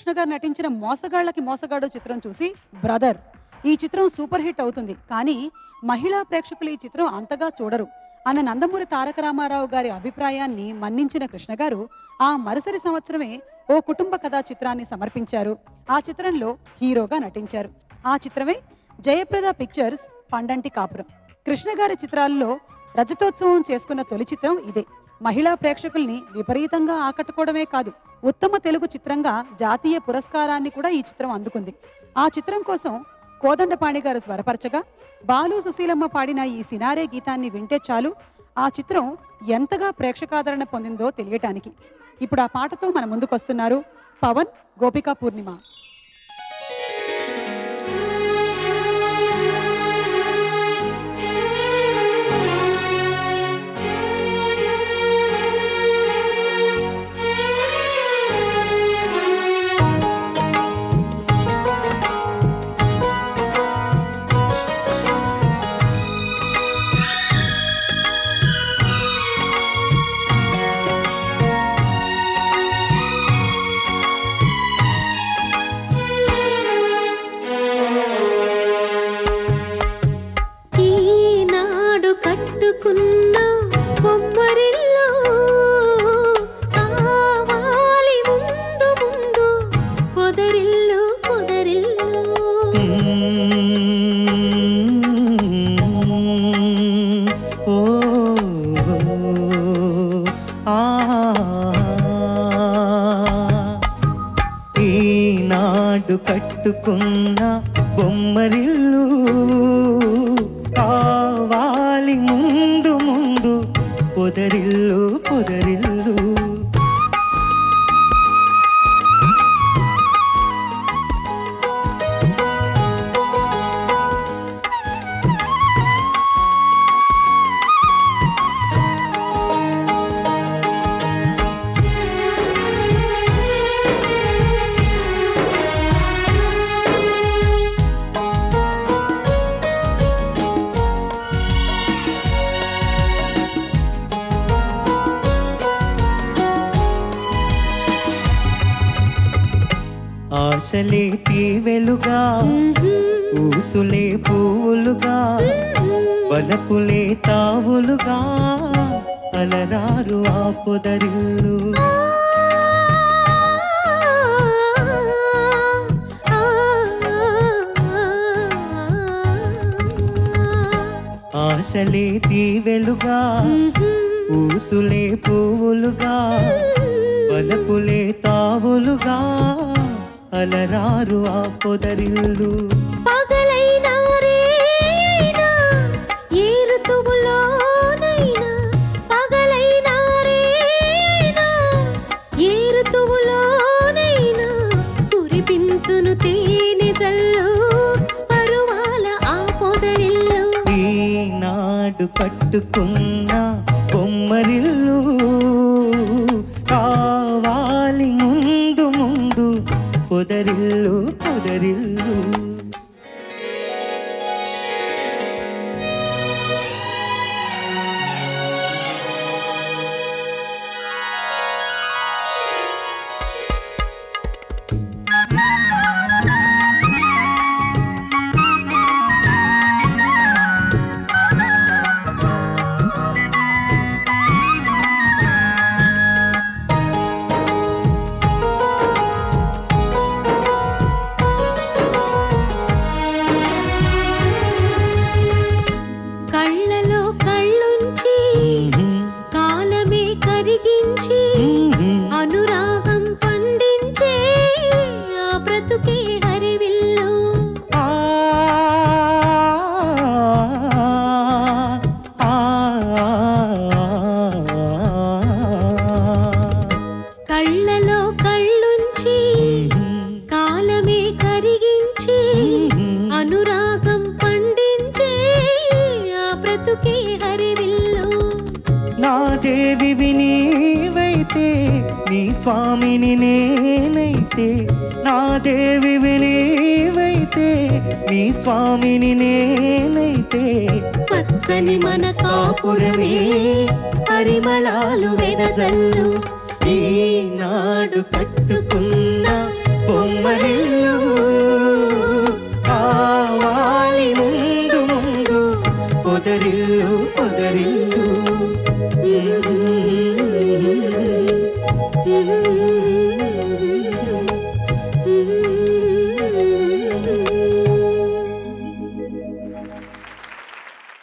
కృష్ణ గారు నటించిన మోసగాళ్ళకి మోసగాడు చిత్రం చూసి బ్రదర్ ఈ చిత్రం సూపర్ హిట్ అవుతుంది కానీ మహిళా ప్రేక్షకులు ఈ చిత్రం అంతగా చూడరు అన్న నందమూరి తారక రామారావు గారి అభిప్రాయాన్ని మన్నించిన కృష్ణ గారు ఆ మరుసటి సంవత్సరమే ఓ కుటుంబ కథా చిత్రాన్ని సమర్పించారు ఆ చిత్రంలో హీరోగా నటించారు ఆ చిత్రమే జయప్రద పిక్చర్స్ పండంటి కాపురం కృష్ణ గారి చిత్రాల్లో రజతోత్సవం చేసుకున్న తొలి చిత్రం ఇదే మహిళా ప్రేక్షకుల్ని విపరీతంగా ఆకట్టుకోవడమే కాదు ఉత్తమ తెలుగు చిత్రంగా జాతీయ పురస్కారాన్ని కూడా ఈ చిత్రం అందుకుంది ఆ చిత్రం కోసం కోదండపాణి గారు స్వరపరచగా బాలు సుశీలమ్మ పాడిన ఈ సినారే గీతాన్ని వింటే చాలు ఆ చిత్రం ఎంతగా ప్రేక్షకాదరణ పొందిందో తెలియటానికి ఇప్పుడు ఆ పాటతో మన ముందుకొస్తున్నారు పవన్ గోపికా పూర్ణిమ ఈనాడు కట్టుకున్న బొమ్మరిల్లు కావాలి ముందు ముందు పొదరిల్లు పొదరిల్లు ఓ ఆ ఈనాడు కట్టుకున్న బొమ్మరిల్లు కావాలి ముందు ముందు పొదరిల్లు పొదరిల్లు ఆశలే తీవెలుగా ఊసులే పువ్వులుగా వలపులే తావులుగా అలరారు ఆ పొదరిల్లు ఆశలే తీవెలుగా ఊసులే పువ్వులుగా వలపులే తావులుగా అలరారు ఆ పొదరిల్లు పగలైనా రేయినా, ఏ ఋతువులోనైనా పగలైనా రేయినా, ఏ ఋతువులోనైనా కురిపించును తేనె జల్లు పరువాల ఆ పొదరిల్లు ఈనాడు కట్టుకున్న బొమ్మరిల్లు కావాలి ముందు ముందు పొదరిల్లు పొదరిల్లు కళ్ళలో కళ్ళుంచి కాలమే కరిగించి అనురాగం పండించే ఆ బ్రతుకే హరివిల్లు ఆ ఆ కళ్ళలో కళ్ళుంచి కాలమే కరిగించి అనురాగం పండించే ఆ బ్రతుకే హరివిల్లు నా దేవి నీవైతే నీ స్వామిని నేనైతే నా దేవి నీవైతే నీ స్వామిని నేనైతే పచ్చని మన కాపురమే పరిమళాలు వెదజల్లు ఈనాడు కట్టుకున్న